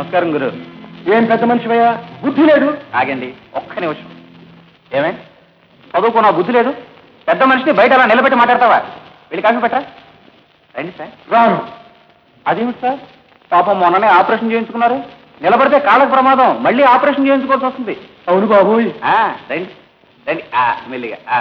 నమస్కారం గురు ఏం పెద్ద మనిషివయ్యా బుద్ధి లేదు ఆగండి ఒక్క నిమిషం ఏమే చదువుకున్న బుద్ధి లేదు పెద్ద మనిషిని బయట అలా నిలబెట్టి మాట్లాడతావా వెళ్ళి కాఫీ పెట్టరా రండి సార్ రాను అదేమిటి సార్ పాపం మొన్ననే ఆపరేషన్ చేయించుకున్నారు నిలబడితే కాళ్ళకు ప్రమాదం మళ్ళీ ఆపరేషన్ చేయించుకోవాల్సి వస్తుంది అవును బాబోయ్ ఆ, రండి రండి ఆ, మెల్లిగా ఆ.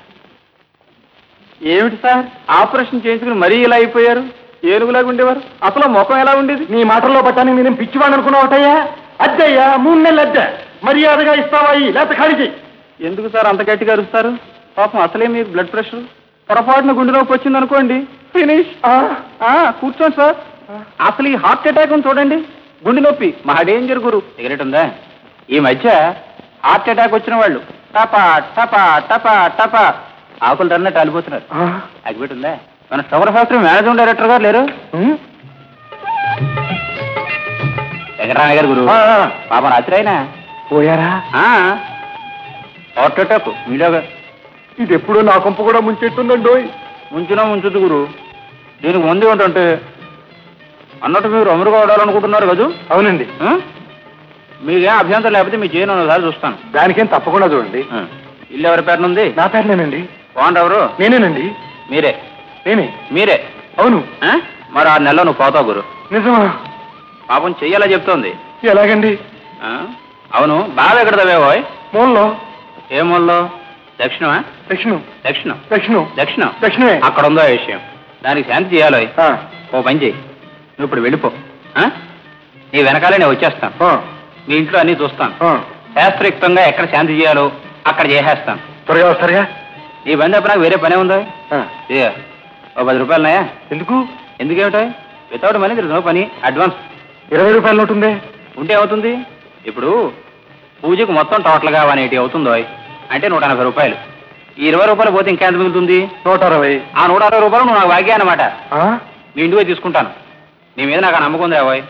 ఏమిటి సార్ ఆపరేషన్ చేయించుకుని మరీ ఇలా అయిపోయారు ఏనుగులాగా ఉండేవారు అసలు ముఖం ఎలా ఉండేది నీ మాటల్లో పట్టానికి నేను పిచ్చివాడు అనుకున్నావుటయ్యా అద్దయ్యా మూడు నెలలు అద్దె మర్యాదగా ఇస్తావా ఈ లేత ఖాళీ చెయ్యి ఎందుకు సార్ అంత గట్టిగా అరుస్తారు పాపం అసలే మీకు బ్లడ్ ప్రెషర్ పొరపాటున గుండె నొప్పి వచ్చింది అనుకోండి ఫినిష్ కూర్చోండి సార్ అసలు ఈ హార్ట్ అటాక్ ఉంది చూడండి గుండె నొప్పి మా డేంజర్ గురు సిగరెట్ ఉందా ఈ మధ్య హార్ట్ అటాక్ వచ్చిన వాళ్ళు టపా టపా టపా టపా ఆకులు రన్నట్టు అలిపోతున్నారు అగ్గిపెట్టి ఉందా మన షుగర్ ఫ్యాక్టరీ మేనేజింగ్ డైరెక్టర్ గారు లేరు వెంకటరామయ్య గారు గురు ఆ, ఆ. పాపం రాత్రి అయినా పోయారా హార్ట్ అటాక్ మీడియాగా ఇది ఎప్పుడో నా కొంప కూడా ముంచెట్టుందండోయ్ ముంచినా ముంచదు గురు దీనికి ముందు ఏంటంటే అన్నట్టు మీరు అమరుగా వాడాలనుకుంటున్నారు కదూ అవునండి ఆ? మీకేం అభ్యంతరం లేకపోతే మీ చేయను ఒకసారి చూస్తాను దానికేం తప్పకుండా చూడండి ఆ. ఇల్లు ఎవరి పేరున ఉంది నా పేరునేనండి బాగుండు ఎవరు నేనేనండి మీరే నేనే మీరే అవును ఆ? మరి ఆ నెలలో నువ్వు పోతావు గురు నిజమా పాపం చెయ్యాలా చెప్తోంది ఎలాగండి ఆ? అవును బాగా ఎక్కడ తవ్వేవోయ్ మూలలో ఏ మూలలో దక్షిణమా దక్షిణం దక్షిణం దక్షిణం దక్షిణం దక్షిణమే అక్కడ ఉందో ఆ విషయం దానికి శాంతి చేయాలి ఆ, ఓ పని చేయి నువ్వు ఇప్పుడు వెళ్ళిపో ఆ? నీ వెనకాలే నేను వచ్చేస్తాను ఆ, మీ ఇంట్లో అన్నీ చూస్తాను ఆ. శాస్త్రయుక్తంగా ఎక్కడ శాంతి చేయాలో అక్కడ చేసేస్తాను త్వరగా వస్తారుగా నీ బండి అప్పుడు నాకు వేరే పనే ఉందా ఆ, ఏ ఓ పది రూపాయలున్నాయా ఎందుకు ఎందుకేమిటో వితౌట్ మనీ నో పని అడ్వాన్స్ ఇరవై రూపాయల నోటు ఉందే ఉంటే అవుతుంది ఇప్పుడు పూజకు మొత్తం టోటల్గా వన్ ఎయిటీ అవుతుందో అంటే నూట ఎనభై రూపాయలు ఈ ఇరవై రూపాయలు పోతే ఇంకెంత మిగులుతుంది నూట అరవై ఆ నూట అరవై రూపాయలు నువ్వు నాకు వాగ్యా అనమాట ఆ? మీ ఇంటికి పోయి తీసుకుంటాను నీ మీద నాకు ఆ నమ్మకం ఉంది రాబోయ్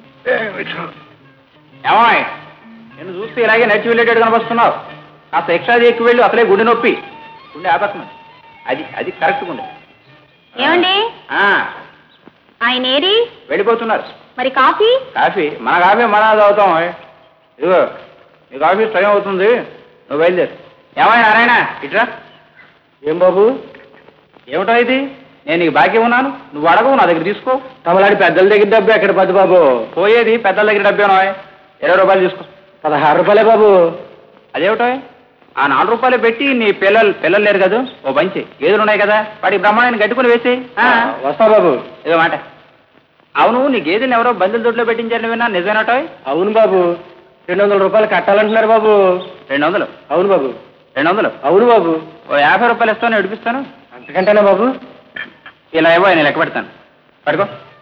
ఏమాయ్ నేను చూస్తే ఇలాగే నడిచి వెళ్ళేటట్టు కనిపిస్తున్నావు కాస్త ఎక్స్ట్రా ఎక్కువ వెళ్ళు అసలే గుండె నొప్పి గుండె ఆపేస్తున్నాడు అది అది కరెక్ట్ గుండె ఏమండి ఆ, ఆయన ఏరి వెళ్ళిపోతున్నారు మరి కాఫీ కాఫీ మన కాఫీ మన తాగుతాం ఇదిగో నీ కాఫీ టైం అవుతుంది నువ్వు బయలుదేరు ఏమైనా నారాయణ ఇట్రా ఏం బాబు ఏమిటో ఇది నేను నీకు బాకీ ఉన్నాను నువ్వు అడగవు నా దగ్గర తీసుకో తమలాడి పెద్దల దగ్గర డబ్బు ఎక్కడ పద్దు బాబు పోయేది పెద్దల దగ్గర డబ్బేనో ఇరవై రూపాయలు తీసుకో పదహారు రూపాయలే బాబు అదేమిటో ఆ నాలుగు రూపాయలు పెట్టి నీ పిల్లలు పిల్లలు లేరు కదా ఓ పంచి గేదెలు ఉన్నాయి కదా వాడికి బ్రహ్మాండాన్ని గట్టుకుని వేసేయి ఆ. వస్తా బాబు ఇదో మాట అవును నీ గేదెలు ఎవరో బందుల దొడ్లో పెట్టించారని విన్నా నిజమేనటో అవును బాబు రెండు వందల రూపాయలు కట్టాలంటున్నారు బాబు రెండు వందలు అవును బాబు రెండు వందలు అవును బాబు ఓ యాభై రూపాయలు ఇస్తాను నడిపిస్తాను అంతకంటేనా బాబు ఇలా ఇవ్వ నేను లెక్క పెడతాను పడుకో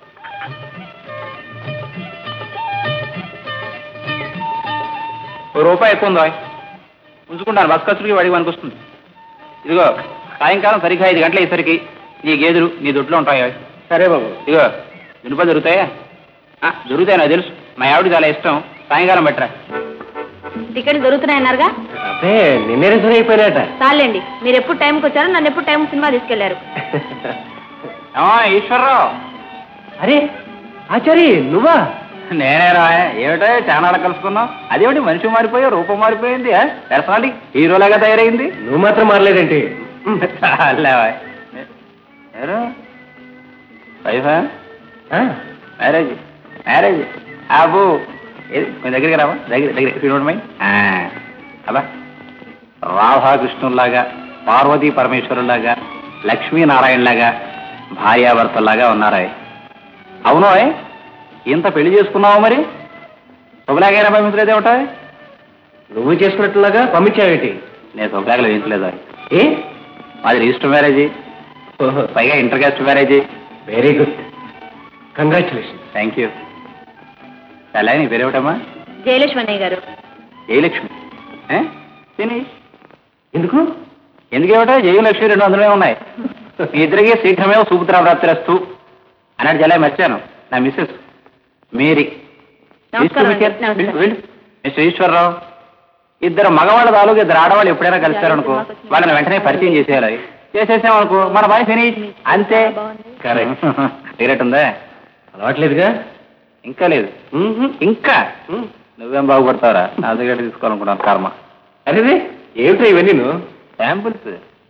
ఓ రూపాయి ఎక్కువ ఉందో ఉంచుకుంటాను బస్ ఖర్చులకి వాడికి మనకు వస్తుంది ఇదిగో సాయంకాలం సరిగ్గా ఐదు గంటల అయ్యేసరికి నీ గేదెలు నీ దొడ్లో ఉంటాయో సరే బాబు ఇదిగో వినుప దొరుకుతాయా ఆ, దొరుకుతాయి నాకు తెలుసు మా ఆవిడ చాలా ఇష్టం సాయంకాలం పెట్టరా టికెట్లు దొరుకుతున్నాయన్నారుగా అదే నిన్నే రిజర్వ్ అయిపోయినట చాలండి మీరు ఎప్పుడు టైంకి వచ్చారో నన్ను ఎప్పుడు టైం సినిమా తీసుకెళ్లారు ఏమో ఈశ్వరరావు అరే ఆచారి నువ్వా నేనే రా ఏమిటో చాలా కలుసుకున్నావు అదేమిటి మనిషి మారిపోయా రూపం మారిపోయింది పర్సనాలిటీ హీరోలాగా తయారైంది నువ్వు మాత్రం మారలేదేంటి చాలేవా ఎవరు వైఫా ఆ? మ్యారేజ్ మ్యారేజ్ అబ్బో ఏది కొంచెం దగ్గరికి రావా దగ్గర దగ్గర మై అబ్బా రాధాకృష్ణుల్లాగా పార్వతీ పరమేశ్వరులాగా లక్ష్మీనారాయణలాగా భార్యాభర్తల్లాగా ఉన్నారా అవునో ఇంత పెళ్లి చేసుకున్నావు మరి శుభలాగైనా పంపించలేదేమిటా నువ్వు చేసుకున్నట్లుగా పంపించావేంటి నేను శుభలాగలు వేయించలేదు ఏ మాది రిజిస్టర్ మ్యారేజీ ఓహో పైగా inter caste marriage very good congratulation thank you చాలా నీ పేరేమిటమ్మా జయలక్ష్మి అన్నయ్య గారు జయలక్ష్మి ఏ? ఫినిష్ ఎందుకు ఎందుకేమిటో జయలక్ష్మి రెండు వందలే ఉన్నాయి మీ ఇద్దరికి శీఘ్రమే సూపుత్ర ప్రాప్తిరస్తు అన్నట్టు చాలా మర్చాను నా మిస్సెస్ మేరీ నమస్కారం అండి. మిస్టర్ నమస్కారం. వెళ్ళు, వెళ్ళు. మిస్టర్ ఈశ్వరరావు ఇద్దరు మగవాళ్ళ తాలూకు ఇద్దరు ఆడవాళ్ళు ఎప్పుడైనా కలిశారనుకో వాళ్ళని వెంటనే పరిచయం చేసేయాలి చేసేసామనుకో మన పని ఫినిష్ అంతే బాగుంది. కరెక్ట్ సిగరెట్ ఉందా అలవాట్లేదుగా ఇంకా లేదు మ్మ్హ్మ్. ఇంకా మ్మ్. నువ్వేం బాగుపడతావురా నా దగ్గర తీసుకోవాలనుకున్నాను కర్మ అరే ఏమిటో ఇవన్నీ నువ్వు శాంపుల్స్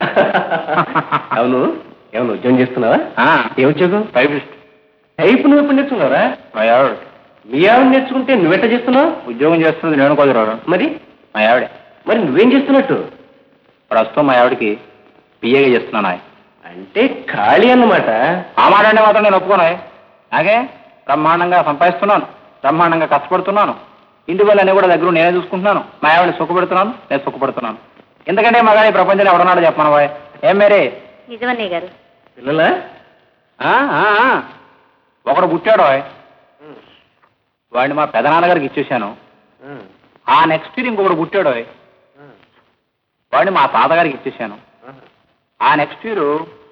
అవును ఏమన్నా ఉద్యోగం చేస్తున్నావా ఆ, ఏ ఉద్యోగం టైపిస్ట్ టైప్ నువ్వు ఎప్పుడు నేర్చుకున్నావరా మా ఆవిడ మీ ఆవిడ నేర్చుకుంటే నువ్వెట్ట చేస్తున్నావు ఉద్యోగం చేస్తుంది నేను కుదరాడు మరి మా ఆవిడే మరి నువ్వేం చేస్తున్నట్టు ప్రస్తుతం మా ఆవిడకి పిఏగా చేస్తున్నాను ఆయన. అంటే ఖాళీ అన్నమాట ఆ మాట అంటే మాత్రం నేను ఒప్పుకోను నాకే బ్రహ్మాండంగా సంపాదిస్తున్నాను బ్రహ్మాండంగా కష్టపడుతున్నాను ఇంటి వల్ల కూడా దగ్గర నేనే చూసుకుంటున్నాను మా ఆవిడని సుఖపెడుతున్నాను నేను సుఖపడుతున్నాను ఎందుకంటే మగా ఈ ప్రపంచంలో ఎవడన్నాడో చెప్పను బాయ్ ఏం మేరే నిజమన్నయ్య గారు పిల్లలా ఆ, ఆ, ఆ. ఒకడు పుట్టాడు ఓయ్. వాడిని మా పెదనాన్నగారికి ఇచ్చేసాను ఆ నెక్స్ట్ ఇయర్ ఇంకొకడు పుట్టాడు ఓయ్. వాడిని మా తాతగారికి ఇచ్చేసాను ఆ నెక్స్ట్ ఇయర్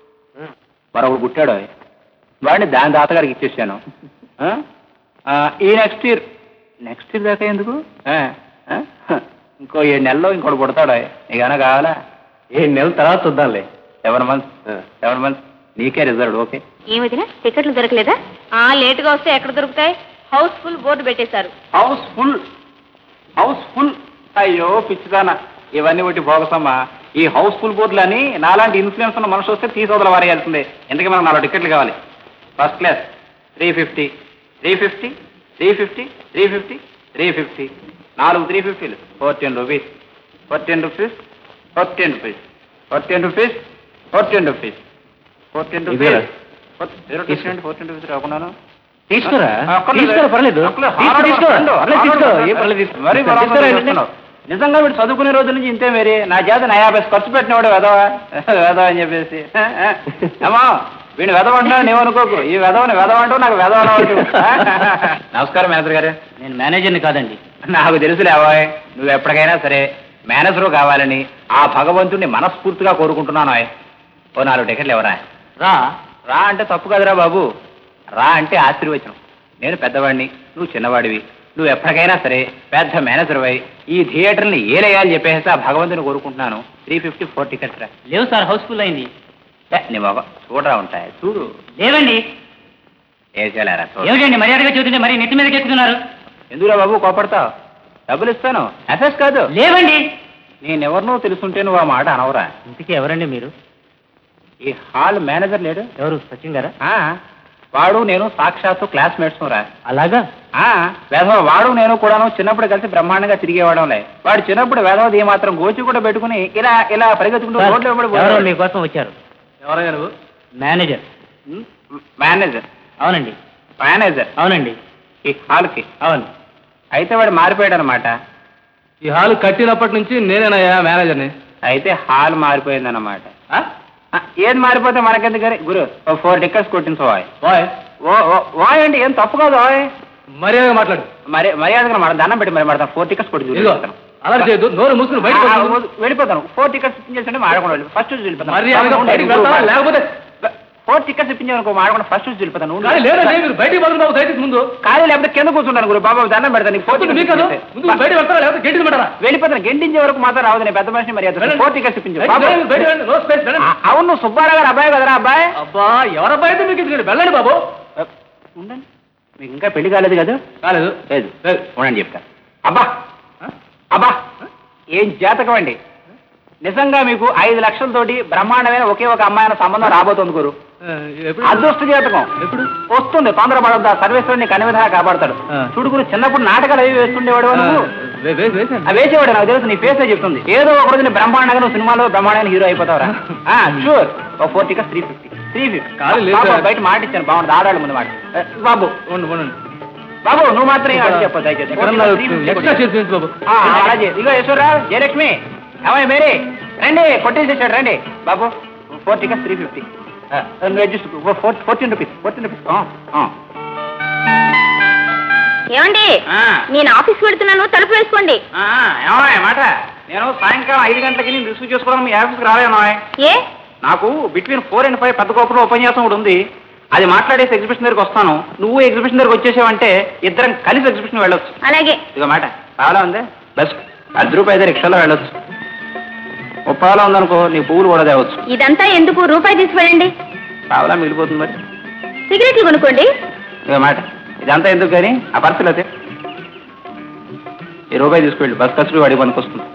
మరొకడు పుట్టాడు ఓయ్. వాడిని దాని తాతగారికి ఇచ్చేసాను ఆ? ఆ, ఈ నెక్స్ట్ ఇయర్ నెక్స్ట్ ఇయర్ దాకా ఎందుకు ఆ, ఆ? ఇంకో ఏడు నెలల్లో ఇంకోటి పుడతాడు ఓయ్. నీకైనా కావాలా ఏ నెల తర్వాత చూద్దాంలే సెవెన్ మంత్స్ సెవెన్ మంత్స్ నీకే రిజర్వ్ ఓకే ఏమిటినా టికెట్లు దొరకలేదా ఆ లేటుగా వస్తే ఎక్కడ దొరుకుతాయి హౌస్ ఫుల్ బోర్డు పెట్టేశారు హౌస్ ఫుల్ హౌస్ ఫుల్ అయ్యో పిచ్చిదానా ఇవన్నీ ఒకటి భోగసమ్మా ఈ హౌస్ ఫుల్ బోర్డులని నాలాంటి ఇన్ఫ్లుయెన్స్ ఉన్న మనుషులు వస్తే తీసోదల వారేయాల్సిందే ఎందుకంటే మనకు నాలుగు టికెట్లు కావాలి first class three fifty three fifty three fifty three fifty three fifty నాలుగు త్రీ ఫిఫ్టీలు fourteen rupees fourteen rupees fourteen rupees fourteen rupees fourteen rupees fourteen ఇదేరా? రూపీస్ ఫోర్టీన్ రూపీస్ రాకున్నాను తీసుకురా ఆ, అక్కర్లేదు. తీసుకోరా పర్లేదు అక్కర్లేదు. తీసుకో, హారడ్ తీసుకో. వర్క్ పర్లేదు, తీసుకో ఏ పర్లేదు మరి తీసుకో. మరి తీసుకోరా, ఏంటంటే? చేస్తున్నావు. నిజంగా వీడు చదువుకునే రోజు నుంచి ఇంతే మేరీ నా చేత నా యాభై ఖర్చు పెట్టినవాడు వెదవా వెదవ అని చెప్పేసి అమ్మా వీడిని వెదవ అంటున్నావు నీవనుకోకు ఈ వెదవని వెదవ అంటూ నాకు వెదవ అనవచ్చు. నమస్కారం మేనేజర్ గారు నేను మేనేజర్ని కాదండి నాకు తెలుసులే అవాయ్ నువ్వు ఎప్పటికైనా సరే మేనేజరు కావాలని ఆ భగవంతుడిని మనస్ఫూర్తిగా కోరుకుంటున్నాను ఆయ్. ఓ నాలుగు టికెట్లు ఎవరా రా రా అంటే తప్పు కదరా బాబు రా అంటే ఆశీర్వచనం నేను పెద్దవాడిని నువ్వు చిన్నవాడివి నువ్వు ఎప్పటికైనా సరే పెద్ద మేనేజర్ అయి ఈ థియేటర్ని ఏలేయాలని చెప్పేసి ఆ భగవంతుని కోరుకుంటున్నాను త్రీ ఫిఫ్టీ ఫోర్ టికెట్స్ రా లేవు సార్ హౌస్ఫుల్ అయింది ఏ, నీ బాబా చూడరా ఉంటాయి చూడు లేవండి వేసేలేరా చూడు ఏమిటండి మర్యాదగా చెబుతుంటే మరి నెత్తి మీదకి ఎక్కుతున్నారు ఎందుకురా బాబు కోపడతావు డబ్బులు ఇస్తాను ఎఫ్ఎస్ కాదు లేవండి నేనెవరినో తెలుసుంటే నువ్వు ఆ మాట అనవరా ఇంతకీ ఎవరండి మీరు ఈ హాల్ మేనేజర్ లేడు ఎవరు సచిన్ గారా ఆ, వాడు నేను సాక్షాత్తు క్లాస్మేట్స్ రా అలాగా ఆ, వేధవ వాడు నేను కూడాను చిన్నప్పుడు కలిసి బ్రహ్మాండంగా తిరిగేవాడంలే వాడు చిన్నప్పుడు వేధవది ఏ మాత్రం గోచి కూడా పెట్టుకుని ఇలా ఇలా పరిగెత్తుకుంటూ సార్, రోడ్లో వెంబడి ఎవరో పోయేవాడు. మీకోసం వచ్చారు ఎవరయ్యా నువ్వు మేనేజర్ ఉమ్, మేనేజర్ అవునండి మేనేజర్ అవునండి ఈ హాల్కి అవును అయితే వాడు మారిపోయాడు అనమాట ఈ హాల్ కట్టినప్పటి నుంచి నేనేనయ్యా మేనేజర్ని అయితే హాల్ మారిపోయిందన్నమాట ఆ? ఆ, ఏది మారిపోతే మనకెందుకని గురు ఓ ఫోర్ టికెట్స్ కొట్టించవాయ్ బాయ్ ఓ ఓ- వాయ్ అంటే ఏం తప్పు కాదు వాయ్ మర్యాదగా మాట్లాడు మరి మర్యాదగా మాట దండం పెట్టి మరి మాడతాను ఫోర్ టికెట్స్ కొట్టి ఇదిగో చూపిస్తాను. అలా చేయొద్దు నోరు మూసుకుని బయటకు ఆ, వద్దు. ఆ, వెళ్ళిపోతాను ఫోర్ టికెట్స్ ఇప్పించేసి మాడకుండా వెళ్ళి ఫస్ట్ చూసి వెళ్ళిపోతాను మర్యాదగా బయటికి వెళ్తావా లేకపోతే ఫోర్ టికెట్స్ ఇప్పించాను మాడకుండా ఫస్ట్ చూసి వెళ్ళిపోతాను కానీ లేదండి మీరు బయటికి పోతున్నావు దయచేసి ముందు ఖాళీ లేకపోతే కింద కూర్చుంటాను గురు బాబా దండం పెడతాను నీకు ఫోర్ పొద్దున్న మీకు టికెట్స్ కాదు ఇప్పిస్తే. ముందు బయట వెళ్తారా లేకపోతే గేట్ పెట్టరా వెళ్ళిపోతాను గెంటించే వరకు మాత్రం రావద్దు నేను పెద్ద మనిషిని మర్యాద వెళ్ళండి. ఫోర్ టికెట్స్ ఇప్పించు బయటికి బాబు. వెళ్ళండి, బయటికి వెళ్ళండి. నో స్పేస్ వెళ్ళండి. ఆ, అవును నువ్వు సుబ్బారావు గారు అబ్బాయి కదరా అబ్బాయి అబ్బా ఎవరబ్బా అయితే మీకు ఎందుకండి వెళ్ళండి బాబు ఉండండి మీకు ఇంకా పెళ్లి కాలేదు కదా కాలేదు లేదు ఉండండి చెప్తా అబ్బా అబ్బా ఏం జాతకం అండి నిజంగా మీకు ఐదు లక్షలతోటి బ్రహ్మాండమైన ఒకే ఒక అమ్మాయిన సంబంధం రాబోతుంది గురు ఆ, ఎప్పుడు అదృష్ట జాతకం ఎప్పుడు వస్తుంది తొందరపడద్దు ఆ సర్వేశ్వరుని కన్ని విధంగా కాపాడతాడు ఆ. చూడు గురు చిన్నప్పుడు నాటకాలు అవి వేస్తుండేవాడు ఆ, నువ్వు వే- వే- వేసేయండి. ఆ వేసేవాడు నాకు తెలుసు నీ ఫేసే చెప్తుంది ఏదో ఒక రోజు నీ బ్రహ్మాండంగా నువ్వు సినిమాలో బ్రహ్మాండమైన హీరో అయిపోతావురా షూర్ ఒక four tickets three fifty three fifty కాదు, లేదు సార్. బయట మాట ఇచ్చాను బాగుంది ఆడాలి ముందు మాట ఏ, బాబు ఉండు, ఉండండి. బాబు నువ్వు మాత్రం అడిగి చెప్పు దయచేసి ఎక్కడన్నా 350 ఎక్స్ట్రా చేసి ఉంచు బాబు ఆ, అలా చేయి. ఇదిగో యశ్వరరావు జయలక్ష్మి ఏమయ్య మేరీ రండి కొట్టేసేసాడు రండి బాబు four tickets three fifty adjust four fourteen rupees fourteen rupees ఏమండి ఆ. నేను ఆఫీస్ పెడుతున్నాను తలుపు వేసుకోండి ఏమయ్య మాట నేను సాయంకాలం ఐదు గంటలకి నేను రిసీవ్ చేసుకోవడం మీ ఆఫీస్కి రాలేను ఏ నాకు బిట్వీన్ ఫోర్ అండ్ ఫైవ్ పెద్ద గోపురం ఉపన్యాసం ఒకటి ఉంది అది మాట్లాడేసి ఎగ్జిబిషన్ దగ్గరికి వస్తాను నువ్వు ఎగ్జిబిషన్ దగ్గరికి వచ్చేసావంటే ఇద్దరం కలిసి ఎగ్జిబిషన్ వెళ్ళొచ్చు అలాగే ఇదిగో మాట చాలా ఉంది బస్ అర్ధ రూపాయి అయితే రిక్షాలో వెళ్ళొచ్చు ముప్పాలో ఉందనుకో నీ పువ్వులు కూడా తేవచ్చు ఇదంతా ఎందుకు రూపాయి తీసి వెళ్ళండి పావలా మిగిలిపోతుంది మరి సిగరెట్లు కొనుక్కోండి ఇదిగో మాట ఇదంతా ఎందుకు కానీ ఆ పర్సులు అయితే ఈ రూపాయి తీసుకెళ్ళి బస్ ఖర్చులు వాడి పనికి వస్తుంది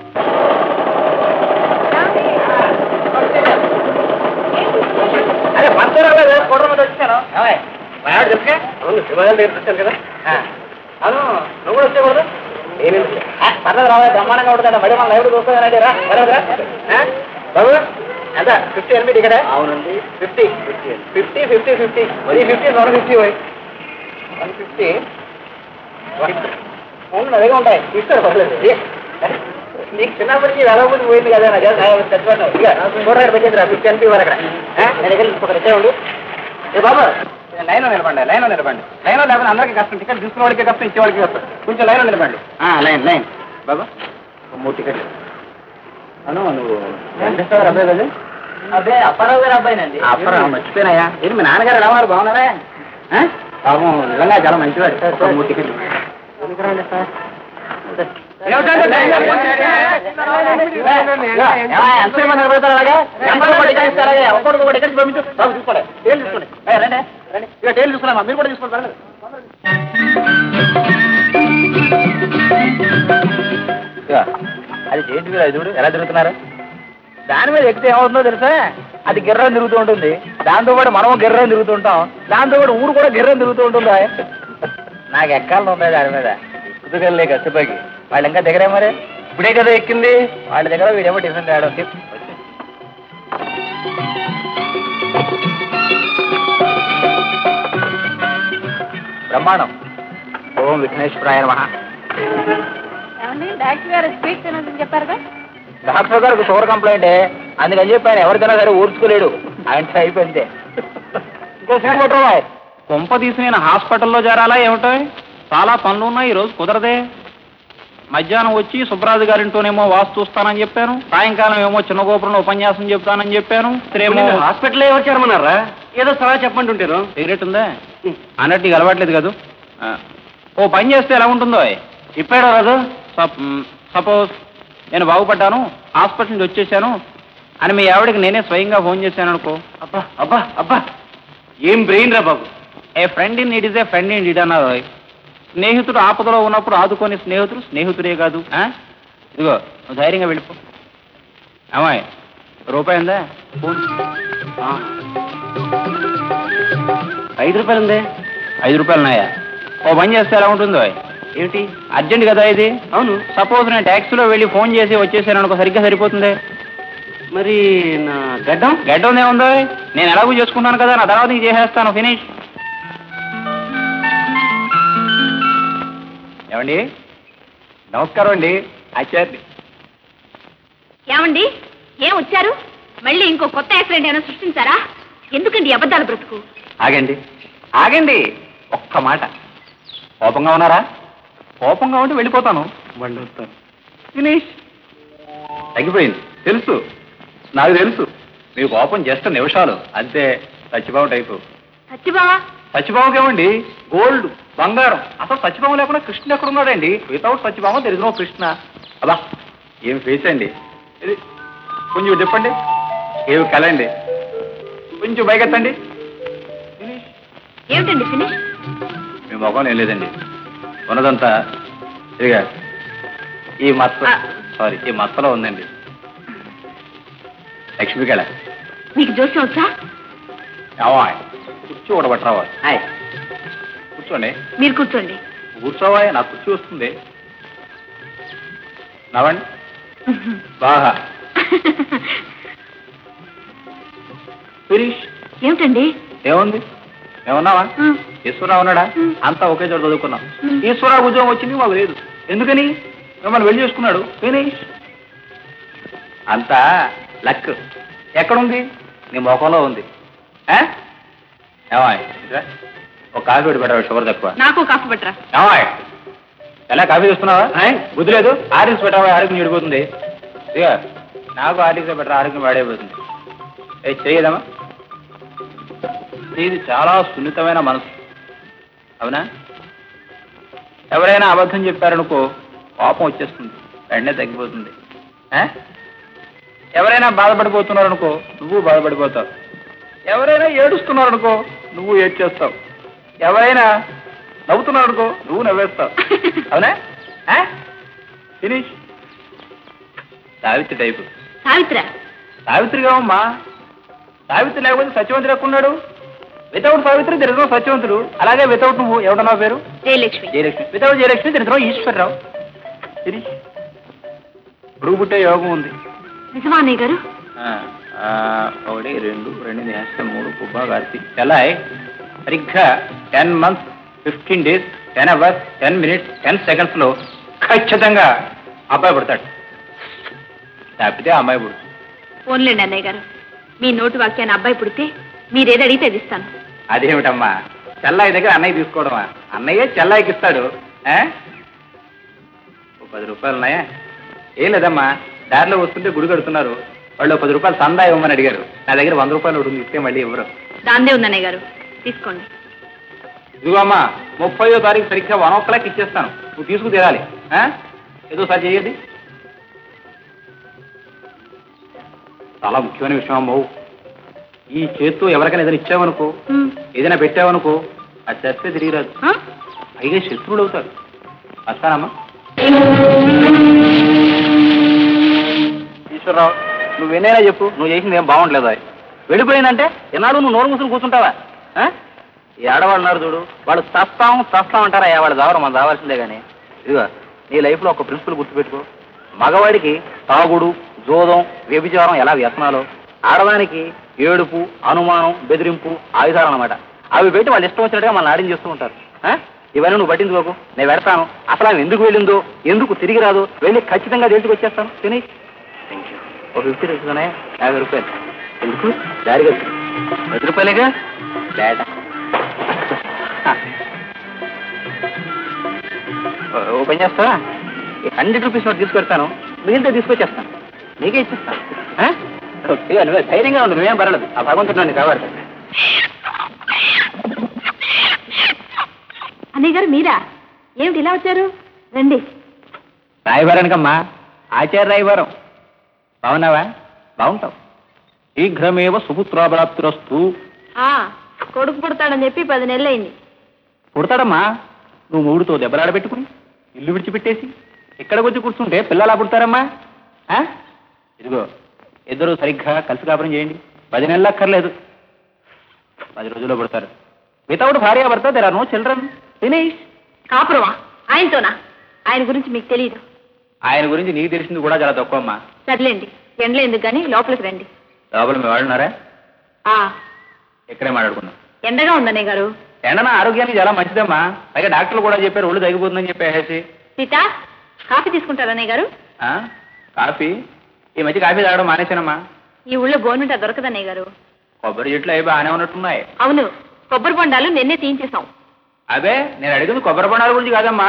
అదే పర్సు రాలేదు కుట్ర మీద వచ్చాను వాడు తెలుసుగా అవును శివాజీ దగ్గర వచ్చాను కదా అవును నువ్వు కూడా వచ్చేకూడదు నేను పర్లేదు రావాలి బ్రహ్మాండంగా ఉంటుంది మళ్ళీ మన లైవ్ చూస్తానండి రా బరాబరా? ఆ? బాబు ఎంత ఫిఫ్టీ ఎనిమిది ఇక్కడ అవునండి ఫిఫ్టీ ఫిఫ్టీ ఫిఫ్టీ ఫిఫ్టీ మరి fifty one fifty one fifty అవును అదేగా ఉంటాయి ఇస్తారు పర్లేదు ఏ? నీకు చిన్నప్పటికి వెళ్ళబోతుంది పోయింది కదా నా చేత చచ్చిపోతావు ఇక చూడరాడు పెట్టేది ఫిఫ్టీ ఎనిమిది వరకు అక్కడ ఆ? నేను దగ్గర ఒక ఇచ్చే ఉండు ఏ బాబా లైన్లో నిలబండి లైన్లో నిలబండి లైన్లో లేకపోతే అందరికీ కష్టం టికెట్ తీసుకున్న వాడికి కష్టం ఇచ్చే వాడికి కష్టం కొంచెం లైన్లో నిలబండి లైన్ లైన్ బాబా ఓ మూడు టికెట్లు అను నువ్వు వెంకటేశ్వర అబ్బాయి కదా అదే అప్పారావు గారు అబ్బాయినండి అప్పరా మర్చిపోయినాయా ఏంటి మీ నాన్నగారు ఎలా ఉన్నారు బాగున్నారా ఆ? పాపం నిజంగా చాలా మంచివాడు ఒక మూడు టికెట్లు ఏమిటంటే లైన్లో ఫోన్ చేస్తే? ఏమయ్య, ఎంతసేపు నిలబెడతారు అలాగా? ఎంతలో ఒక టికెట్ ఇస్తారు అలాగే? ఒక్కొక్కడికి ఒక టికెట్ పంపించు. బాబు తీసుకోండి. టేలు తీసుకోండి. ఏ, రండి, రండి. ఇక టేలు తీసుకున్నామా? మీరు కూడా తీసుకోండి పర్లేదు. ఇక, అది చేతి మీద చూడు ఎలా తిరుగుతున్నారు దాని మీద ఎక్కితే ఏమవుతుందో తెలుసా అది గిర్రం తిరుగుతూ ఉంటుంది దాంతో పాటు మనం గిర్రం తిరుగుతూ ఉంటాం దాంతో పాటు ఊరు కూడా గిర్రం తిరుగుతూ ఉంటుందా నాకు ఎక్కాలని ఉంది దాని మీద కుదుగలే కసిపకి వాళ్ళు ఇంకా దగ్గరే మరి ఇప్పుడే కదా ఎక్కింది వాళ్ళ దగ్గర వీడేమో టిఫిన్ తేడం బ్రహ్మాండం ఓం విఘ్నేశ్వరాయ నమః ఏమండి డాక్టర్ గారు స్వీట్ తినొద్దని చెప్పారుగా డాక్టర్ గారికి షుగర్ కంప్లైంట్ అందుకని చెప్పి ఆయన ఎవరికైనా సరే ఊర్చుకోలేడు ఆయన అయిపోయింది ఇంకో సీట్ కొట్టరా కొంప తీసి నేను హాస్పిటల్లో చేరాలా ఏమిటో చాలా పనులు ఉన్నాయి ఈ రోజు కుదరదే మధ్యాహ్నం వచ్చి సుబ్రాజు గారింటోనేమో వాస్తు చూస్తానని చెప్పాను సాయంకాలం ఏమో చిన్న గోపురంలో ఉపన్యాసం చెప్తానని చెప్పాను ఇక్కడేమో హాస్పిటల్ ఎవరు చేరమన్నారా ఏదో సలహా చెప్పండి ఉంటారు సిగరెట్ ఉందా అన్నట్టు ఇక అలవాట్లేదు కదా ఆ. ఓ పని చేస్తే ఎలా ఉంటుందో ఇప్పాడో రాదు సపోజ్ నేను బాగుపడ్డాను హాస్పిటల్ నుంచి వచ్చేసాను అని మీ ఆవిడకి నేనే స్వయంగా ఫోన్ చేశాను అనుకో అబ్బా అబ్బా అబ్బా ఏం బ్రెయిన్ రా బాబు a friend in it is a friend in it అన్నారు స్నేహితుడు ఆపదలో ఉన్నప్పుడు ఆదుకొని స్నేహితుడు స్నేహితుడే కాదు ఆ? ఇదిగో నువ్వు ధైర్యంగా వెళ్ళిపో అమ్మాయి రూపాయి ఉందా ఫోన్. ఆ. ఐదు రూపాయలు ఉందే ఐదు రూపాయలు ఉన్నాయా ఓ పని చేస్తే ఎలా ఉంటుందో ఏమిటి అర్జెంట్ కదా ఇది అవును సపోజ్ నేను ట్యాక్సీలో వెళ్ళి ఫోన్ చేసి వచ్చేసాను అనుకో సరిగ్గా సరిపోతుంది మరి నా గడ్డం గడ్డ ఏముందో నేను ఎలాగో చేసుకుంటాను కదా నా తర్వాత నీకు చేసేస్తాను ఫినిష్ ఏమండి నమస్కారం అండి ఆచార్య ఏమండి ఏం వచ్చారు మళ్ళీ ఇంకో కొత్త యాక్సిడెంట్ ఏమైనా సృష్టించారా ఎందుకండి ఈ అబద్ధాల బ్రతుకు ఆగండి ఆగండి ఒక్క మాట కోపంగా ఉన్నారా కోపంగా ఉంటే వెళ్ళిపోతాను వండుతాను ఫినిష్ తగ్గిపోయింది తెలుసు నాకు తెలుసు మీ కోపం జస్ట్ నిమిషాలు అంతే సచ్చిబాబు టైపు సత్యబావా సత్యభామకి ఏమండి గోల్డ్ బంగారం అసలు సత్యభామ లేకుండా కృష్ణుడు ఎక్కడ ఉన్నాడండి వితౌట్ సత్యభామ తెలిసిన కృష్ణ అలా ఏం ఫేస్ అండి ఇది కొంచెం చెప్పండి ఏమి కల అండి కొంచెం పైకెత్తండి ఫినిష్ ఏమిటండి ఫినిష్ మీ మొఖం ఏం లేదండి ఉన్నదంతా ఇదిగా ఈ మత్త ఆ. సారీ ఈ మత్తలో ఉందండి లక్ష్మి కళ మీకు జోస్యం వచ్చా ఏమా కుర్చీ ఊడబట్టరావా కూర్చోండి మీరు కూర్చోండి కూర్చోవా నాకు కుర్చీ వస్తుంది నవ్వండి బాగా ఫినిష్ ఏమిటండి ఏముంది ఏమన్నావా ఆ, ఈశ్వరరావు ఉన్నాడా మ్. అంతా ఒకే చోట చదువుకున్నాం మ్. ఈశ్వరరావు ఉద్యోగం వచ్చింది మాకు లేదు ఎందుకని మిమ్మల్ని వెళ్ళి చేసుకున్నాడు ఫినిష్ అంతా లక్ ఎక్కడుంది నీ ముఖంలో ఉంది ఆ? ఏమాయ్ ఇట్రా. ఒక కాఫీ పెట్టి పెట్టావు షుగర్ తక్కువ నాకు కాఫీ పట్టరా ఏమాయ్ ఎలా కాఫీ చూస్తున్నావా బుద్ధి లేదు ఆర్ఎస్ పెట్టావా ఆరోగ్యం చెడిపోతుంది ఇక నాకు ఆర్ఎస్ పెట్టరా ఆరోగ్యం వాడైపోతుంది ఏ చేయదమ్మా ఇది చాలా సున్నితమైన మనసు అవునా ఎవరైనా అబద్ధం చెప్పారనుకో కోపం వచ్చేస్తుంది వెంటనే తగ్గిపోతుంది ఆ? ఎవరైనా బాధపడిపోతున్నారనుకో నువ్వు బాధపడిపోతావు ఎవరైనా ఏడుస్తున్నారనుకో నువ్వు ఏడ్చేస్తావు ఎవరైనా నవ్వుతున్నావు అనుకో నువ్వు నవ్వేస్తావు అవునా ఫినిష్ సావిత్రి టైపు సావిత్ర సావిత్రిగా అమ్మా సావిత్రి లేకపోతే సత్యవంతుడు ఎక్కున్నాడు వితౌట్ సావిత్రి దరిద్రం సత్యవంతుడు అలాగే వితౌట్ నువ్వు ఎవడన్నావు పేరు జయలక్ష్మి జయలక్ష్మి వితౌట్ జయలక్ష్మి దరిద్రం ఈశ్వరరావు ఫినిష్ ఇప్పుడు పుట్టే యోగం ఉంది నిజమా అన్నయ్య గారు ఆ, ఆ, ఒకటి రెండు రెండు నేస్తే మూడు పుబ్బా కార్తీ చలాయ్ సరిగ్గా ten months fifteen days ten hours ten minutes ten seconds లో ఖచ్చితంగా అబ్బాయి పుడతాడు తప్పితే అమ్మాయి పుడుతుంది ఫోన్లేండి అన్నయ్య గారు మీ నోటి వాక్యాన్ని అబ్బాయి పుడితే మీరేది అడిగితే అది ఇస్తాను అదేమిటమ్మా చెల్లాయి దగ్గర అన్నయ్య తీసుకోవడమా అన్నయ్య చెల్లాయికి ఇస్తాడు ఆ? ఓ పది రూపాయలు ఉన్నాయా ఏం లేదమ్మా దారిలో వస్తుంటే గుడి కడుతున్నారు వాళ్ళు ఓ పది రూపాయలు సందా ఇవ్వమని అడిగారు నా దగ్గర వంద రూపాయలు ఒకటి ఉంది ఇస్తే మళ్ళీ ఇవ్వరు దాందే ఉంది అన్నయ్య గారు తీసుకోండి ఇదిగో అమ్మా ముప్పయో తారీఖు సరిగ్గా వన్ ఓ క్లాక్ ఇచ్చేస్తాను నువ్వు తీసుకు తీరాలి ఆ? ఏదో సార్ చెయ్యది చాలా ముఖ్యమైన విషయం అమ్మవు ఈ చేత్తో ఎవరికైనా ఏదైనా ఇచ్చావనుకో ఉమ్. ఏదైనా పెట్టావనుకో అది చేస్తే తిరిగి రాదు ఆ? పైగా శత్రువులు అవుతారు వస్తానమ్మా ఈశ్వరరావు నువ్వు ఎన్నైనా చెప్పు నువ్వు చేసింది ఏం బాగుండలేదు అది వెళ్ళిపోయిందంటే ఎన్నాడు నువ్వు నోరు మూసుకుని కూర్చుంటావా ఆ? ఈ ఆడవాళ్ళు ఉన్నారు చూడు వాళ్ళు చస్తాం చస్తాం అంటారా ఏ వాళ్ళు దావరం మనం దావాల్సిందే కానీ ఇదిగో నీ లైఫ్లో ఒక ప్రిన్సిపల్ గుర్తుపెట్టుకో మగవాడికి తాగుడు జోదం వ్యభిచారం ఎలా వ్యసనాలు ఆడదానికి ఏడుపు అనుమానం బెదిరింపు ఆయుధాలు అన్నమాట అవి పెట్టి వాళ్ళు ఇష్టం వచ్చినట్టుగా మన ఆడిని చేస్తూ ఉంటారు ఆ? ఇవన్నీ నువ్వు పట్టించుకోకు నేను పెడతాను అసలు ఆమె ఎందుకు వెళ్ళిందో ఎందుకు తిరిగి రాదు వెళ్ళి ఖచ్చితంగా దేనికి వచ్చేస్తాను తిని థ్యాంక్ యూ ఒక ఫిఫ్టీ రూపీస్ ఉన్నాయా యాభై రూపాయలు ఎందుకు దారి కలిసి పది రూపాయలేగా డేటా ఓ పని చేస్తావా హండ్రెడ్ రూపీస్ నోట్ తీసుకొస్తాను మిగిలితే తీసుకొచ్చేస్తాను నీకే ఇచ్చేస్తాను ఆ? ఓకే నువ్వే ధైర్యంగా ఉండు నువ్వేం పర్వాలేదు ఆ భగవంతుడు నన్ను కావాలి అన్నయ్య గారు మీరా ఏమిటి ఇలా వచ్చారు రండి రాయవారానికమ్మా ఆచార్య రాయవారం బాగున్నావా బాగుంటావు శీఘ్రమేవ సుపుత్రాబలాప్తిరస్తు ఆ కొడుకు పుడతాడని చెప్పి పది నెలలు అయింది పుడతాడమ్మా నువ్వు మూడుతో దెబ్బలాడబెట్టుకుని ఇల్లు విడిచిపెట్టేసి ఇక్కడికి వచ్చి కూర్చుంటే పిల్లలా పుడతారమ్మా ఆ? ఇదిగో ఇద్దరు సరిగ్గా కలిసి కాపురం చేయండి పది నెలలు అక్కర్లేదు పది రోజుల్లో పుడతారు వితౌట్ భార్య భర్త there are no children finish కాపురమా ఆయనతోనా ఆయన గురించి మీకు తెలియదు ఆయన గురించి నీకు తెలిసింది కూడా చాలా తక్కువ అమ్మా సర్లేండి ఎండలో ఎందుకు కానీ లోపలికి రండి లోపల మీ వాళ్ళు ఉన్నారా ఆ ఇక్కడే మాట్లాడుకుందాం ఎండగా ఉందన్నయ్య గారు ఎండన ఆరోగ్యానికి చాలా మంచిదమ్మా పైగా డాక్టర్లు కూడా చెప్పారు ఒళ్ళు తగ్గిపోతుందని చెప్పేసి సీత కాఫీ తీసుకుంటారా అన్నయ్య గారు ఆ? కాఫీ ఈ మధ్య కాఫీ తాగడం మానేశానమ్మా ఈ ఊళ్ళో బోర్మిటా దొరకదన్నయ్య గారు కొబ్బరి చెట్లు అవి బాగానే ఉన్నట్టున్నాయి అవును కొబ్బరి బొండాలు నిన్నే తీయించేసాం అదే నేను అడిగింది కొబ్బరి బొండాల గురించి కాదమ్మా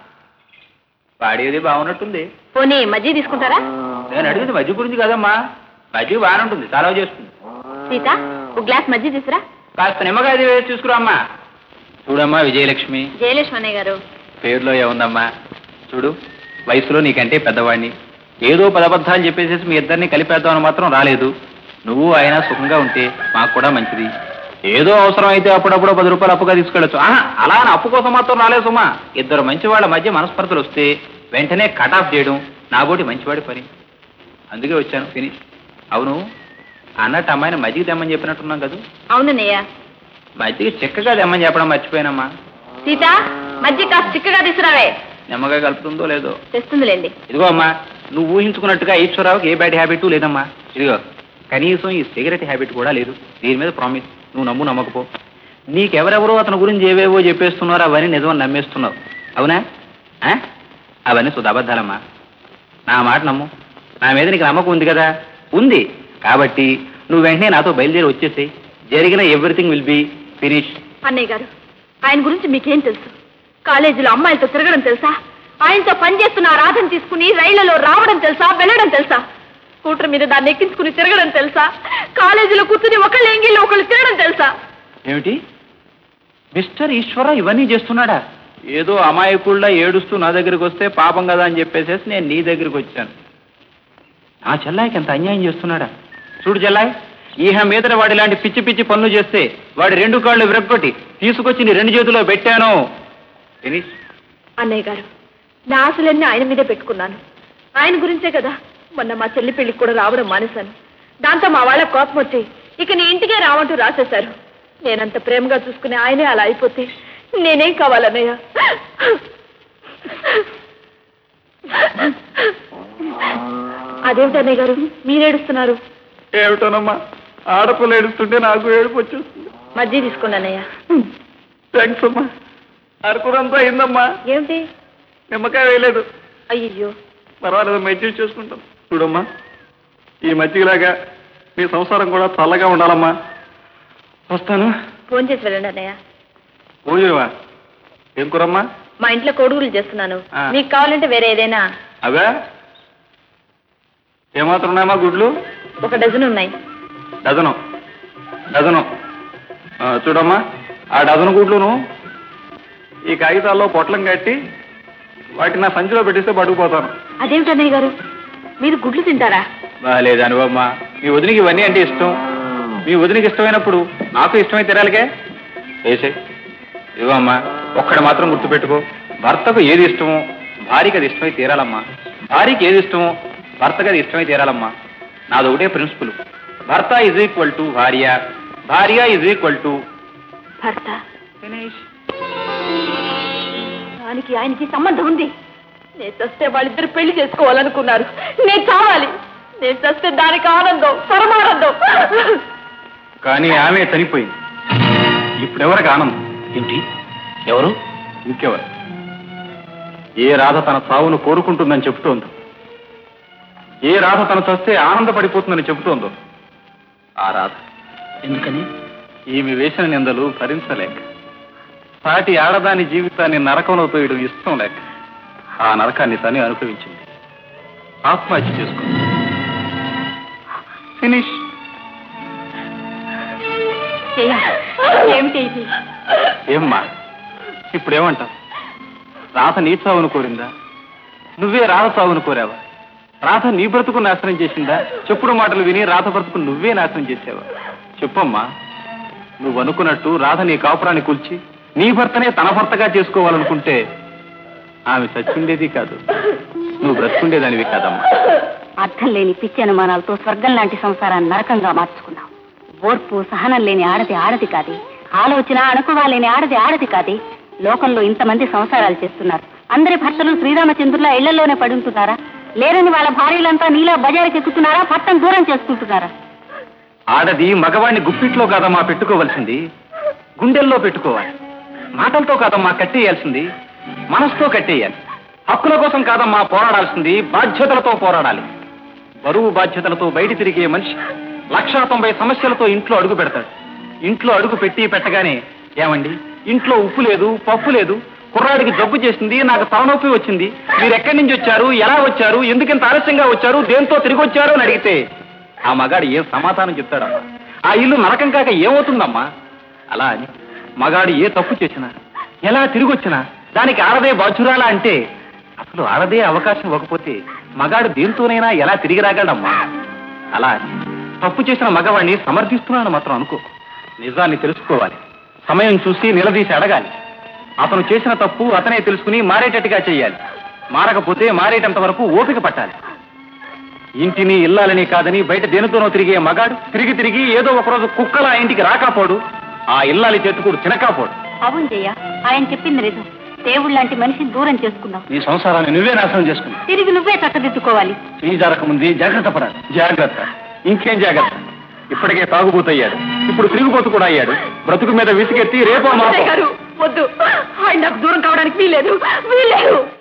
వాడేది బాగున్నట్టుంది పోనీ మజ్జిగ తీసుకుంటారా నేను అడిగింది మజ్జి గురించి కాదమ్మా మజ్జిగ బాగానే ఉంటుంది చాలా చేస్తుంది సీత ఒక గ్లాస్ మజ్జిగ తీసురా కాస్త నిమ్మకాయ వేసి చూసుకురా అమ్మా చూడమ్మా విజయలక్ష్మి జయలక్ష్మి అన్నయ్య గారు పేరులో ఏముందమ్మా చూడు వయసులో నీకంటే పెద్దవాడిని ఏదో పదబద్ధాలు చెప్పేసేసి మీ ఇద్దరిని కలిపేద్దామని మాత్రం రాలేదు నువ్వు ఆయన సుఖంగా ఉంటే మాకు కూడా మంచిది ఏదో అవసరం అయితే అప్పుడప్పుడు పది రూపాయలు అప్పుగా తీసుకెళ్ళచ్చు ఆహా అలా అని అప్పు కోసం మాత్రం రాలేదు సుమా ఇద్దరు మంచి వాళ్ళ మధ్య మనస్పర్ధలు వస్తే వెంటనే కట్ ఆఫ్ చేయడం నాబోటి మంచివాడి పని అందుకే వచ్చాను ఫినిష్ అవును అన్నట్టు అమ్మాయిని మజ్జిగ తెమ్మని చెప్పినట్టున్నాం కదా అవునన్నయ్య మజ్జిగ చిక్కగా తెమ్మని చెప్పడం మర్చిపోయానమ్మా సీత మజ్జిగ కాస్త చిక్కగా తీసుకురావే నిమ్మగా కలుపుతుందో లేదో తెస్తుందిలేండి ఇదిగో అమ్మా నువ్వు ఊహించుకున్నట్టుగా ఈశ్వరరావుకి ఏ బ్యాడ్ హ్యాబిట్ లేదమ్మా ఇదిగో కనీసం ఈ సిగరెట్ హ్యాబిట్ కూడా లేదు దీని మీద ప్రామిస్ నువ్వు నమ్ము నమ్మకపో నీకెవరెవరో అతని గురించి ఏవేవో చెప్పేస్తున్నారో అవన్నీ నిజమని నమ్మేస్తున్నావు అవునా ఆ? అవన్నీ సుధ అబద్ధాలమ్మా నా మాట నమ్ము నా మీద నీకు నమ్మకం ఉంది కదా ఉంది కాబట్టి నువ్వు వెంటనే నాతో బయలుదేరి వచ్చేసేయి జరిగిన ఎవ్రీథింగ్ విల్ బి ఫినిష్ అన్నయ్య గారు ఆయన గురించి మీకేం తెలుసు కాలేజీలో అమ్మాయిలతో తిరగడం తెలుసా ఆయనతో పనిచేస్తున్న ఆ రాధను తీసుకుని రైళ్లలో రావడం తెలుసా వెళ్ళడం తెలుసా స్కూటర్ మీద దాన్ని ఎక్కించుకుని తిరగడం తెలుసా కాలేజీలో కూర్చుని ఒకళ్ళు ఎంగిళ్ళు ఒకళ్ళు తిరగడం తెలుసా ఏమిటి మిస్టర్ ఈశ్వర ఇవన్నీ చేస్తున్నాడా ఏదో అమాయకుల్లా ఏడుస్తూ నా దగ్గరికి వస్తే పాపం కదా అని చెప్పేసేసి నేను నీ దగ్గరికి వచ్చాను నా చెల్లాయికి ఎంత అన్యాయం చేస్తున్నాడా చూడు చెల్లాయి ఈహ మీదట వాడి ఇలాంటి పిచ్చి పిచ్చి పనులు చేస్తే వాడి రెండు కాళ్ళు విరగ్గొట్టి తీసుకొచ్చి నీ రెండు చేతిలో పెట్టాను ఫినిష్ అన్నయ్య గారు నా ఆశలన్నీ ఆయన మీదే పెట్టుకున్నాను ఆయన గురించే కదా మొన్న మా చెల్లి పెళ్లికి కూడా రావడం మానేశాను దాంతో మా వాళ్ళ కోపం వచ్చి ఇక నీ ఇంటికే రావంటూ రాసేశారు నేనంత ప్రేమగా చూసుకునే ఆయనే అలా అయిపోతే నేనేం కావాలన్నయ్య అదేమిటి అన్నయ్య గారు మీరేడుస్తున్నారు ఏమిటోనమ్మా ఆడపిల్ల ఏడుస్తుంటే నాకు ఏడుపు వచ్చేస్తుంది మజ్జి తీసుకోండి అన్నయ్య థ్యాంక్స్ అమ్మా అరకురంతా అయిందమ్మా ఏమిటి నిమ్మకాయ వేయలేదు అయ్యో పర్వాలేదు మెడ్జెస్ట్ చేసుకుంటాం చూడమ్మా ఈ మధ్యలాగా మీ సంసారం కూడా చల్లగా ఉండాలమ్మా వస్తాను ఫోన్ చేసి వెళ్ళండి అన్నయ్య భోజనమా ఏం కూరమ్మా మా ఇంట్లో కొడుగులు చేస్తున్నాను ఆ. మీకు కావాలంటే వేరే ఏదైనా అవే ఏమాత్రం ఉన్నాయమ్మా గుడ్లు ఒక డజన్ ఉన్నాయి డజను డజను ఆ, చూడమ్మా ఆ డజను గుడ్లును ఈ కాగితాల్లో పొట్లం కట్టి వాటిని నా సంచిలో పెట్టిస్తే పట్టుకుపోతాను అదేమిటి అన్నయ్య గారు మీరు గుడ్లు తింటారా బాగాలేదు అనుభవమ్మ మీ వదినికి ఇవన్నీ అంటే ఇష్టం మీ వదినికి ఇష్టమైనప్పుడు నాకు ఇష్టమై తినాలికే వేసే ఇవ్వమ్మా ఒక్కడ మాత్రం గుర్తుపెట్టుకో భర్తకు ఏది ఇష్టమో భార్యకి అది ఇష్టమై తీరాలమ్మా భార్యకి ఏది ఇష్టమో భర్తకు అది ఇష్టమై తీరాలమ్మా నాది ఒకటే ప్రిన్సిపల్ భర్త ఇజ్ ఈక్వల్ టు భార్య భార్య ఇజ్ ఈక్వల్ టు భర్త దానికి ఆయనకి సంబంధం ఉంది నేను చస్తే వాళ్ళిద్దరు పెళ్లి చేసుకోవాలనుకున్నారు నేను చావాలి నేను చస్తే దానికి ఆనందం పరమానందం కానీ ఆమె చనిపోయింది ఇప్పుడెవరికి ఆనందం ఏంటి ఎవరు ఇంకెవరు ఏ రాధ తన చావును కోరుకుంటుందని చెబుతోందో ఏ రాధ తన చస్తే ఆనందపడిపోతుందని చెబుతోందో ఆ రాధ ఎందుకని ఈమె వేసిన నిందలు భరించలేక సాటి ఆడదాని జీవితాన్ని నరకంలో తోయడం ఇష్టం లేక ఆ నరకాన్ని తనే అనుభవించింది ఆత్మహత్య చేసుకుంది ఫినిష్ ఏమిటి ఇది ఏమ్మా ఇప్పుడేమంటావు రాధ నీ చావును కోరిందా నువ్వే రాధ చావును కోరావా రాధ నీ బ్రతుకు నాశనం చేసిందా చెప్పుడు మాటలు విని రాధ బ్రతుకు నువ్వే నాశనం చేసావా చెప్పమ్మా నువ్వు అనుకున్నట్టు రాధ నీ కాపురాన్ని కూల్చి నీ భర్తనే తన భర్తగా చేసుకోవాలనుకుంటే ఆమె చచ్చుండేది కాదు నువ్వు బ్రతుకుండేదానివి కాదమ్మా అర్థం లేని పిచ్చి అనుమానాలతో స్వర్గం లాంటి సంసారాన్ని నరకంగా మార్చుకున్నాం ఓర్పు సహనం లేని ఆడది ఆడది కాదే ఆలోచన అణకువ లేని ఆడది ఆడది కాదే లోకంలో ఇంతమంది సంసారాలు చేస్తున్నారు అందరి భర్తలు శ్రీరామచంద్రుల ఇళ్లలోనే పడి ఉంటున్నారా లేరని వాళ్ళ భార్యలంతా నీలా బజారుకి ఎక్కుతున్నారా భర్తను దూరం చేసుకుంటున్నారా ఆడది మగవాణ్ణి గుప్పిట్లో కాదమ్మా పెట్టుకోవాల్సింది గుండెల్లో పెట్టుకోవాలి మాటలతో కాదమ్మా కట్టేయాల్సింది మనసుతో కట్టేయాలి హక్కుల కోసం కాదమ్మా పోరాడాల్సింది బాధ్యతలతో పోరాడాలి బరువు బాధ్యతలతో బయట తిరిగే మనిషి లక్షా తొంభై సమస్యలతో ఇంట్లో అడుగు పెడతాడు ఇంట్లో అడుగు పెట్టి పెట్టగానే ఏమండి ఇంట్లో ఉప్పు లేదు పప్పు లేదు కుర్రాడికి జబ్బు చేసింది నాకు తలనొప్పి వచ్చింది మీరు ఎక్కడి నుంచి వచ్చారు ఎలా వచ్చారు ఎందుకింత ఆలస్యంగా వచ్చారు దేంతో తిరిగి వచ్చారు అని అడిగితే ఆ మగాడు ఏం సమాధానం చెప్తాడమ్మా ఆ ఇల్లు నరకం కాక ఏమవుతుందమ్మా అలా అని మగాడు ఏ తప్పు చేసినా ఎలా తిరిగి వచ్చినా దానికి ఆడదే బాధ్యురాలా అంటే అసలు ఆడదే అవకాశం ఇవ్వకపోతే మగాడు దేంతోనైనా ఎలా తిరిగి రాగలడమ్మా అలా అని తప్పు చేసిన మగవాడిని సమర్థిస్తున్నాను మాత్రం అనుకో నిజాన్ని తెలుసుకోవాలి సమయం చూసి నిలదీసి అడగాలి అతను చేసిన తప్పు అతనే తెలుసుకుని మారేటట్టుగా చేయాలి మారకపోతే మారేటంత వరకు ఓపిక పట్టాలి ఇంటిని ఇల్లాలని కాదని బయట దేనితోనో తిరిగే మగాడు తిరిగి తిరిగి ఏదో ఒకరోజు కుక్కల ఆ ఇంటికి రాకపోడు ఆ ఇల్లాలి చేతుకుడు తినకాపోడు అవును జయ్య ఆయన చెప్పింది నిజం దేవుడు లాంటి మనిషిని దూరం చేసుకున్నావు నీ సంసారాన్ని నువ్వే నాశనం చేసుకున్నావు తిరిగి నువ్వే చక్కదిద్దుకోవాలి ఈ జరగకముందే జాగ్రత్త పడాలి జాగ్రత్త ఇంకేం జాగ్రత్త ఇప్పటికే తాగుబోతయ్యాడు ఇప్పుడు తిరిగిపోతు కూడా అయ్యాడు బ్రతుకు మీద విసిగెత్తి రేపో మాపో అన్నయ్య గారు వద్దు ఆయన నాకు దూరం కావడానికి వీలేదు వీలేదు